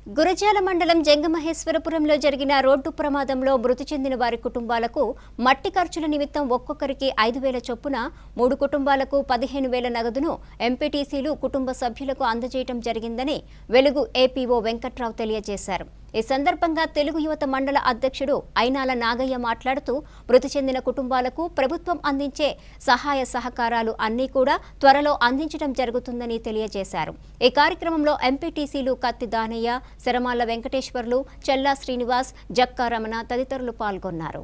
గురజాల మండలం జంగమహేశ్వరపురంలో జరిగిన రోడ్డు ప్రమాదంలో మృతి చెందిన వారి కుటుంబాలకు మట్టి ఖర్చుల నిమిత్తం ఒక్కొక్కరికి ఐదు వేల చొప్పున మూడు కుటుంబాలకు పదిహేను వేల నగదును ఎంపీటీసీలు కుటుంబ సభ్యులకు అందజేయడం జరిగిందని వెలుగు ఏపీఓ వెంకట్రావు తెలియజేశారు ఈ సందర్భంగా తెలుగు యువత మండల అధ్యక్షుడు అయినాల నాగయ్య మాట్లాడుతూ మృతి చెందిన కుటుంబాలకు ప్రభుత్వం అందించే సహాయ సహకారాలు అన్నీ కూడా త్వరలో అందించడం జరుగుతుందని తెలియజేశారు ఈ కార్యక్రమంలో ఎంపీటీసీలు కత్తి దానయ్య శరమాల వెంకటేశ్వర్లు చెల్లా శ్రీనివాస్ జక్కా రమణ తదితరులు పాల్గొన్నారు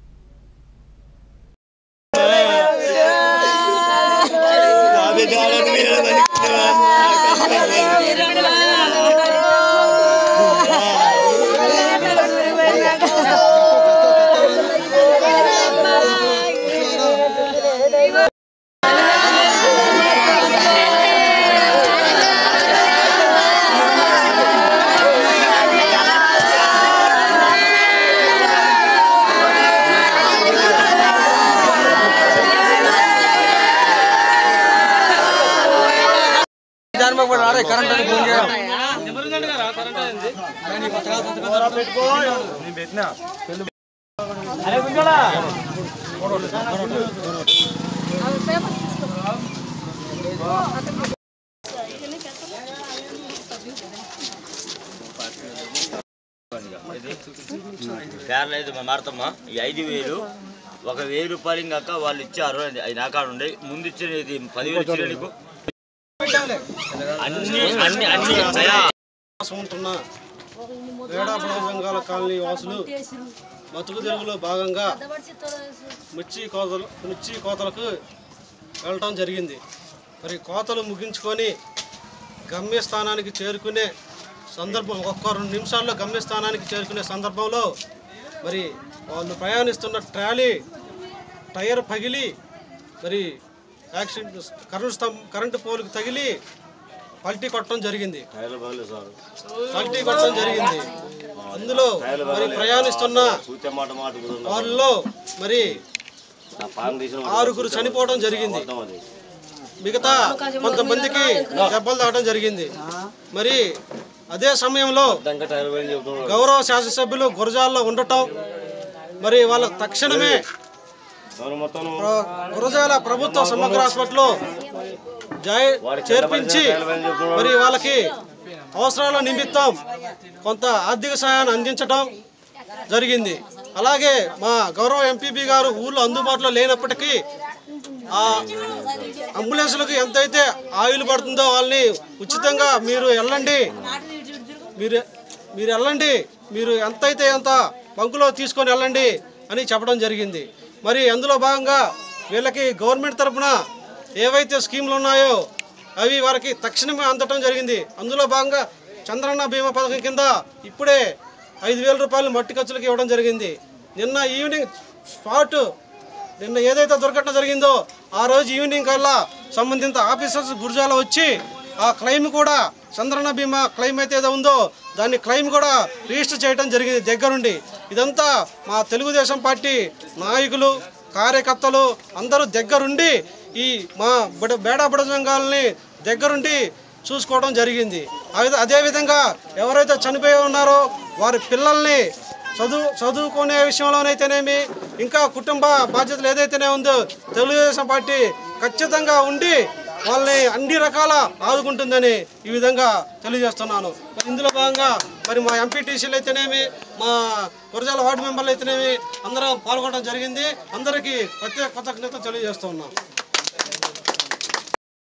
పేర్లేదు మారుతమ్మ ఈ ఐదు వేలు ఒక వెయ్యి రూపాయలు ఇంకాక వాళ్ళు ఇచ్చారు అది అది నా కాడ ఉండే ముందు ఇచ్చిన ఇది పదివేలు ఇచ్చిన నీకు అన్ని అన్ని అన్ని అయ్యా, వాసం ఉంటున్న వేడాపడ సంఘాల కాలనీ వాసులు బతుకు తెరుగులో భాగంగా మిర్చి కోతలు మిర్చి కోతలకు వెళ్ళటం జరిగింది మరి కోతలు ముగించుకొని గమ్యస్థానానికి చేరుకునే సందర్భం ఒక్క రెండు నిమిషాల్లో గమ్యస్థానానికి చేరుకునే సందర్భంలో మరి వాళ్ళు ప్రయాణిస్తున్న ట్రాలీ టైర్ పగిలి మరి యాక్సిడెంట్ కరెంటు స్తంభ కరెంటు పోలుకు తగిలి పల్టీ కొట్టడం జరిగింది పల్టీ కొట్టడం జరిగింది అందులో మరి ప్రయాణిస్తున్న వాళ్ళలో మరి ఆరుగురు చనిపోవడం జరిగింది మిగతా కొంతమందికి దెబ్బలు తాగడం జరిగింది మరి అదే సమయంలో గౌరవ శాసనసభ్యులు గురజాల్లో ఉండటం మరి వాళ్ళ తక్షణమే ప్ర- గురజాల ప్రభుత్వ సమగ్ర హాస్పిటల్లో జాయి చేర్పించి మరి వాళ్ళకి అవసరాల నిమిత్తం కొంత ఆర్థిక సహాయాన్ని అందించడం జరిగింది అలాగే మా గౌరవ ఎంపీపీ గారు ఊళ్ళో అందుబాటులో లేనప్పటికీ ఆ అంబులెన్స్లకు ఎంతైతే ఆయిల్ పడుతుందో వాళ్ళని ఉచితంగా మీరు వెళ్ళండి మీరు మీరు వెళ్ళండి మీరు ఎంతైతే ఎంత బంకులో తీసుకొని వెళ్ళండి అని చెప్పడం జరిగింది మరి అందులో భాగంగా వీళ్ళకి గవర్నమెంట్ తరపున ఏవైతే స్కీములు ఉన్నాయో అవి వారికి తక్షణమే అందటం జరిగింది అందులో భాగంగా చంద్రన్న బీమా పథకం కింద ఇప్పుడే ఐదు వేల రూపాయలు మట్టి ఖర్చులకు ఇవ్వడం జరిగింది నిన్న ఈవినింగ్ స్పాట్ నిన్న ఏదైతే దుర్ఘటన జరిగిందో ఆ రోజు ఈవినింగ్ కల్లా సంబంధిత ఆఫీసర్స్ గుర్జాల వచ్చి ఆ క్లెయిమ్ కూడా చంద్రన్న బీమా క్లెయిమ్ అయితే ఏదో ఉందో దాన్ని క్లెయిమ్ కూడా రిజిస్టర్ చేయడం జరిగింది దగ్గరుండి ఇదంతా మా తెలుగుదేశం పార్టీ నాయకులు కార్యకర్తలు అందరూ దగ్గరుండి ఈ మా బడ బేడా బుడ సంఘాలని దగ్గరుండి చూసుకోవడం జరిగింది అదే- అదేవిధంగా ఎవరైతే చనిపోయి ఉన్నారో వారి పిల్లల్ని చదువు చదువుకునే విషయంలోనైతేనేమి ఇంకా కుటుంబ బాధ్యతలు ఏదైతేనే ఉందో తెలుగుదేశం పార్టీ ఖచ్చితంగా ఉండి వాళ్ళని అన్ని రకాల ఆదుకుంటుందని ఈ విధంగా తెలియజేస్తున్నాను మరి ఇందులో భాగంగా మరి మా ఎంపీటీసీలు అయితేనేమి మా గురజాల వార్డు మెంబర్లు అయితేనేమి అందరం పాల్గొనడం జరిగింది అందరికీ ప్రత్యేక కృతజ్ఞత తెలియజేస్తున్నాం